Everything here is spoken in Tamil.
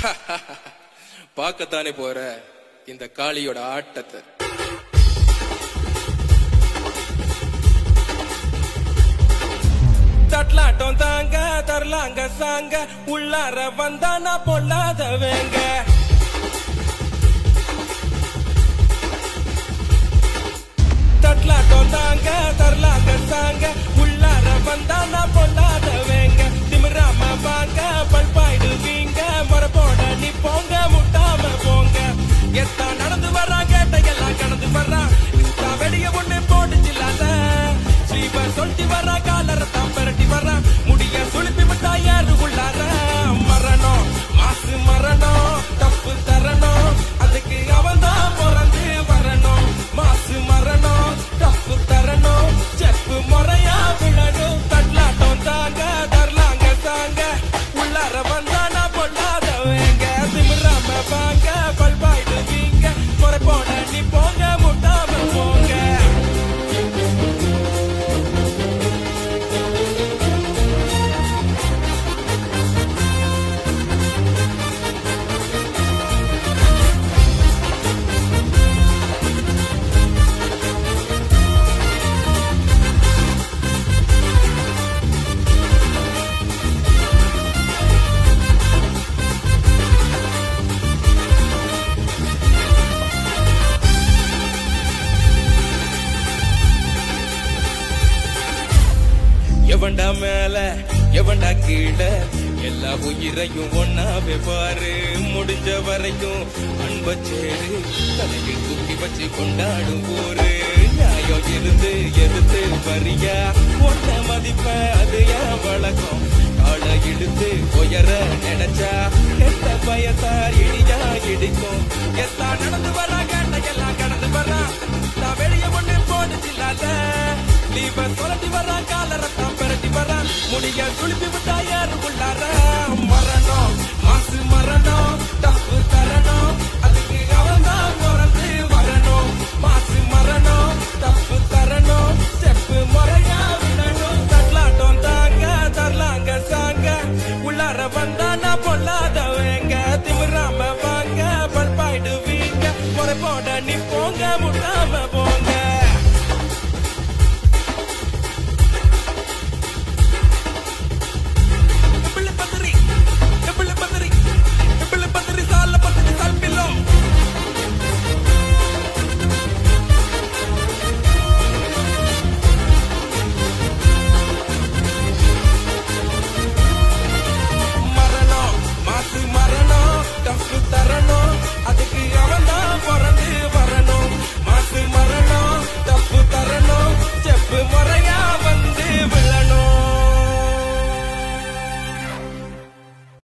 பார்க்கத்தானே போற இந்த காளியோட ஆட்டத்தை தட்லாட்டம் தாங்க தரலாங்க சாங்க உள்ளார வந்தானா பொல்லாதவங்க தட்லாட்டம் தாங்க தரலாங்க சாங்க உள்ளார வந்தானா பொல்லாதவங்க திமிராம வாங்க பல்பாயிடுவீங்க மரபோட நிப்போங்க முட்டாம போங்க எத்தான் நடந்து வர்றா கேட்டையெல்லாம் கடந்து வர்றா தான் வெடிய ஒண்ணு போட்டுச்சில்லாத ஸ்ரீவ சொல்லிட்டு வர்றா காலரை தான் பெரட்டி வர்றா முடிய சுளுப்பி விட்டா யாரு உள்ளார மரணம் மாசு மரணம் தப்பு தரணும் அதுக்கு அவன் தான் பிறந்து வரணும் மாசு மரணம் தப்பு தரணும் செப்பு முறையா விழணும் தட்லாட்டம் தாங்க தரலாங்க தாங்க உள்ளார வந்தானா பொல்லாதவங்க திமிராம வாங்க பல்பாயிடுவீங்க முறை போட நீ போங்க முட்டாம போங்க எவன்டா மேல எவன்டா கீழே எல்லா உயிரையும் ஒன்னாவே பாரு முடிஞ்ச வரைக்கும் அன்ப சேரு தலையில் தூக்கி வச்சு கொண்டாடும் ஊரு நியாயம் இருந்து எதிர்த்து வரியா ஒன்ன மதிப்ப அது ஏன் வழக்கம் கால இழுத்து உயர நினைச்சா கெட்ட பயத்தார் இடியா இடிக்கும் எத்தா நடந்து வரா கேட்ட எல்லாம் கடந்து வரா நான் வெளிய ஒண்ணு போடுச்சில்லாத லீவ தொலைட்டி வரா காலரை தான் பெரட்டி வரா முடிய துளிப்பி விட்டா யாரு உள்ளார மரணம் மாசு மரணம் தப்பு தரணும் அதுக்கு அவன் தான் பிறந்து வரணும் மாசு மரணம் தப்பு தரணும் செப்பு முறையா விடணும் தட்லாட்டம் தாங்க தரலாங்க சாங்க உள்ளார வந்த